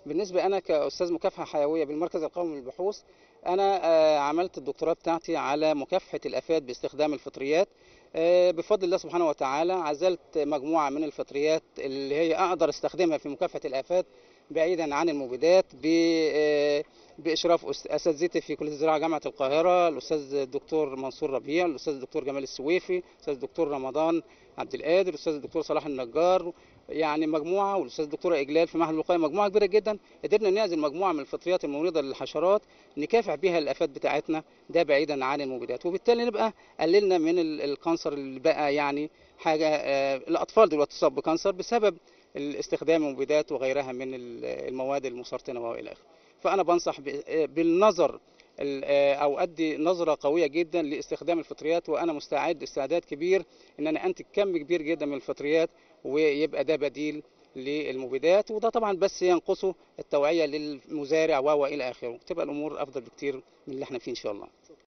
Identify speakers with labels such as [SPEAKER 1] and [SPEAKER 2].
[SPEAKER 1] بالنسبه انا كاستاذ مكافحه حيويه بالمركز القومي للبحوث انا آه، عملت الدكتوراه بتاعتي على مكافحه الافات باستخدام الفطريات آه، بفضل الله سبحانه وتعالى عزلت مجموعه من الفطريات اللي هي اقدر استخدمها في مكافحه الافات بعيدا عن المبيدات ب- آه، باشراف أس- اساتذتي في كليه الزراعه جامعه القاهره الاستاذ الدكتور منصور ربيع الاستاذ الدكتور جمال السويفي الاستاذ الدكتور رمضان عبد القادر الاستاذ الدكتور صلاح النجار يعني مجموعه والاستاذ الدكتوره اجلال في معهد الوقايه مجموعه كبيره جدا قدرنا نعزل مجموعه من الفطريات الممرضه للحشرات نكافح بها الافات بتاعتنا ده بعيدا عن المبيدات وبالتالي نبقى قللنا من ال- الكانسر اللي بقى يعني حاجه آه، الاطفال دلوقتي تصاب بكانسر بسبب استخدام المبيدات وغيرها من ال- المواد المسرطنه والى اخره فانا بنصح ب- آه، بالنظر ال- آه، او ادي نظره قويه جدا لاستخدام الفطريات وانا مستعد استعداد كبير ان انا انتج كم كبير جدا من الفطريات ويبقى ده بديل للمبيدات وده طبعا بس ينقصه التوعيه للمزارع و الى اخره تبقى الامور افضل بكتير من اللي احنا فيه ان شاء الله